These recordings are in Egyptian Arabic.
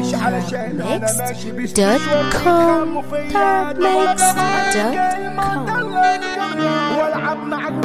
Mix.com Mix.com والعب معك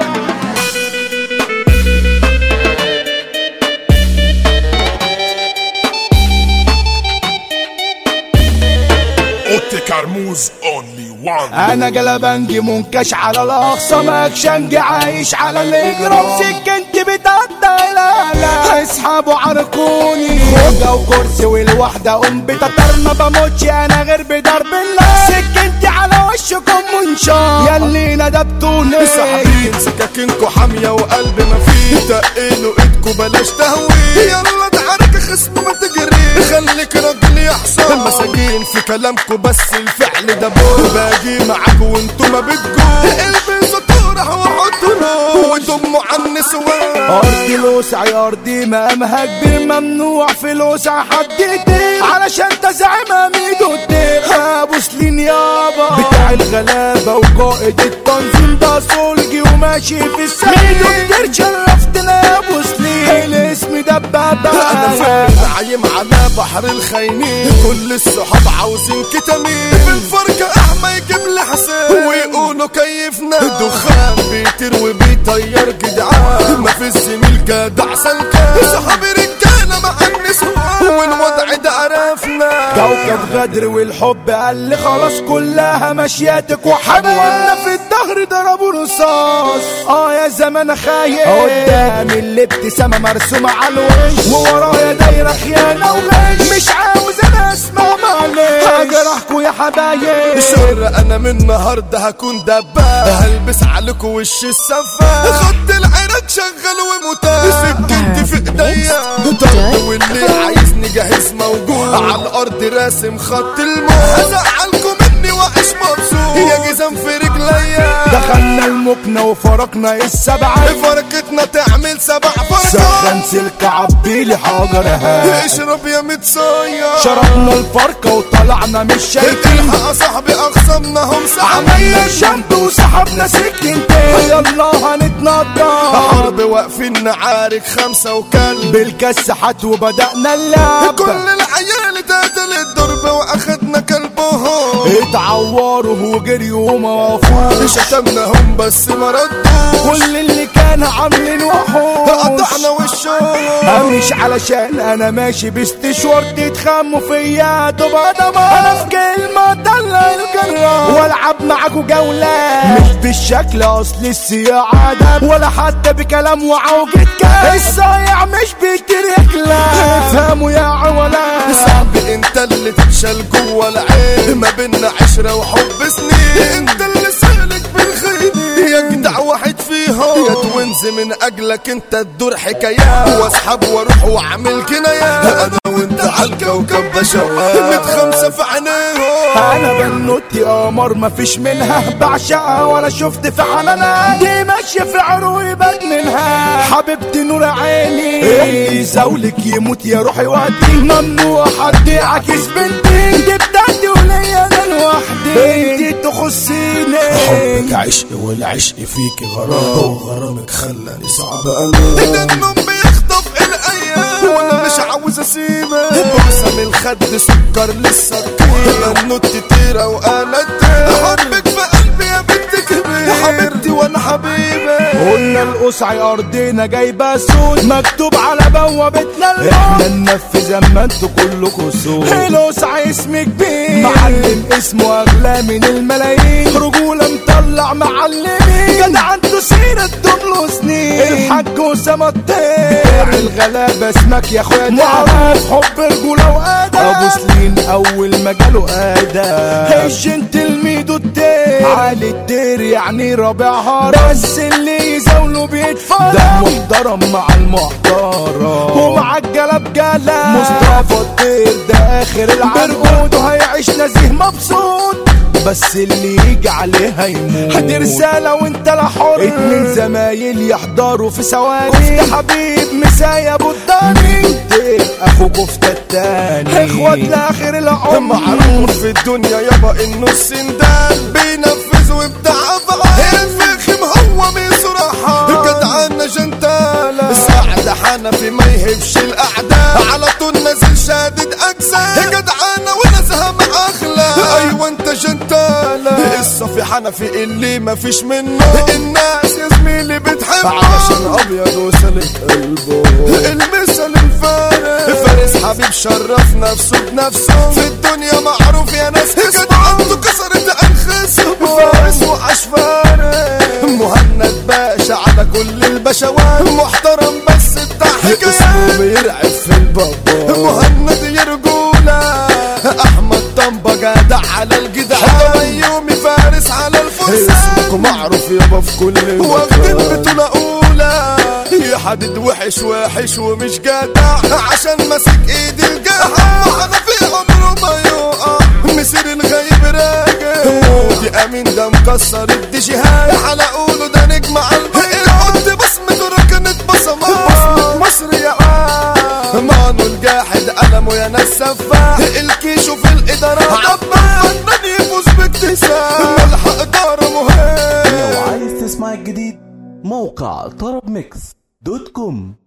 اوتي كرموز اونلي وان انا قلبنجي منكش على الاقصى ماكشنجي عايش على الاجرام سكنتي بتقطع لا لا اصحابه عرقوني خوجة وكرسي والوحدة ام بتطر ما بموتش انا غير بضرب الله سكنتي على وشكم منشار ياللي ندبتوني صاحبين سكاكينكو حامية وقلب ما فيه تقلوا ايدكو بلاش تهويه يلا تعارك خصم ما تجري خليك راجل يا حصان مساجين في كلامكو بس الفعل ده بور باجي معاكو وانتو ما بتجوا البسوا طرح وحطوا نور وضموا على النسوان ارضي لوسع يا ارضي مقامها كبير ممنوع في لوسع حد يطير علشان تزعم اميدو الدير ابو سلين يابا بتاع الغلابه وقائد التنظيم ده صلجي وماشي في السماء ميدو الدير شرفتنا يا ابو سلين الاسم دبابه انا فين عايم على بحر الخاينين كل الصحاب عاوزين كتامين في الفرقة احمى يجيب لي حسين ويقولوا كيفنا دخان بيطير وبيطير جدعان ما في الزميل جدع سلكان صحابي رجالة مع النسوان والوضع ده عرفنا كوكب غدر والحب قال لي خلاص كلها مشياتك وحبايبنا في الظهر ضربوا رصاص اه يا زمان خايف قدامي الابتسامه مرسومه على الوش وورايا دايره خيانه وغش مش عاوز انا اسمع معلش هجرحكوا يا حبايب شر انا من النهارده هكون دباب هلبس عليكم وش السفاح خد العراق شغل ومتاح سكنتي في ايديا ضرب واللي عايزني جاهز موجود على الارض راسم خط الموت هزعلكم مني واعيش مبسوط يا جزم في رجليا دخلنا المكنه وفرقنا السبعه فرقتنا تعمل سبع فرقات سخن سلك عبيلي حجر هات اشرب يا متصير شربنا الفرقه وطلعنا مش شايفين الحق صاحبي اخصمنا هم عملنا الجنب وسحبنا سكنتين يلا هنتنطط حرب واقفين نعارك خمسة وكلب بالكسحات وبدأنا اللعب كل العيال اتقتل الضرب واخدنا كلبهم اتعوروا وجريوا وما وقفوش شتمناهم بس ما ردوش كل اللي كان عاملين وحوش قطعنا وشهم مش علشان انا ماشي باستشوار تتخموا فيا تبقى دمار انا في كلمة طلع الجرار والعب معاكوا جولة مش بالشكل اصل السياع عدم ولا حتى بكلام وعوجة كلام الصايع مش بيترك لا افهموا يا عولا صاحبي انت اللي تتشال جوه العين ما بينا عشرة وحب سنين انت اللي سالك بالخير يا جدع واحد فيهم يا توينز من اجلك انت تدور حكايات واسحب واروح واعمل كنايات انا وانت عالكوكب بشوات متخمسة في عينيهم انا بنوتي قمر مفيش منها بعشقها ولا شفت في حنانها دي ماشيه في عروقي بدمنها حبيبتي نور عيني اللي يزاولك يموت يا روحي وقتي ممنوع حد يعكس بنتي دي بتاعتي وليا انا لوحدي انتي تخصيني حبك عشق والعشق فيك غرام وغرامك خلاني صعب انا النوم بيخطف الايام وانا مش عاوز اسيبك بقسم الخد سكر لسه كتير النوت تيرة وانا التير حبك في قلبي يا بنت كبير يا حبيبتي وانا حبيبك قلنا القصعي ارضنا جايبه سود مكتوب على بوابتنا الموت احنا ننفذ اما انتوا كلكوا سود القصعي اسم كبير معلم اسمه اغلى من الملايين رجوله مطلع معلمين جدع انتوا سيرة دبلو سنين الحاج اسامه الطير الغلابه اسمك يا اخويا معروف حب رجوله وادب ابو سلين اول ما جاله ادب الجنتل ميدو الدير علي الدير يعني رابعها بس اللي يزاوله بيتفرج ده محترم مع المحترم ومع الجلب جلا مصطفى الدير ده اخر العنقود وهيعيش نزيه مبسوط بس اللي يجي عليه هيموت هدي رسالة وانت لا حر اتنين زمايل يحضروا في ثواني كفت حبيب مسايا ابو الداني اخو كفتة التاني اخوات لاخر العمر معروف في الدنيا يابا انه السندال بينفذ وبتاع افعال الفخم هو بصراحة جدعانة جنتالة سعد حنفي ما يهبش الاعداء على طول نازل شادد اجزاء جدعانه ونزهه مع اخلاق ايوه انت جنتالة الصفي حنفي اللي مفيش منه الناس يا زميلي بتحبه علشان ابيض وسلك قلبه المثل الفارس فارس حبيب شرف نفسه بنفسه في الدنيا معروف يا ناس جدعنته كسرت انخسه فارس وعاش فارس مهند باشا على كل البشوات محترم بس بتاع حكايات اسمه بيرعب في البابا مهند يرجوله احمد طنبه جدع على الجدعان يومي فارس على الفرسان اسمكم معروف يابا في كل مكان واخدين بطولة أولى يا حدد وحش وحش ومش جدع عشان ماسك ايد الجدع وحنفي عمره ما يقع مسير الغيب راجع مودي امين ده مكسر الديجيهات على قوله ده نجم على الحط بصمته ركنت بصمات بصمة مصر يا عام مانو الجاحد قلمه يا ناس سفاح الكيشو في الادارات عبا فنان يفوز باكتساب ملحق اداره مهم لو عايز تسمع الجديد موقع طرب ميكس دوت كوم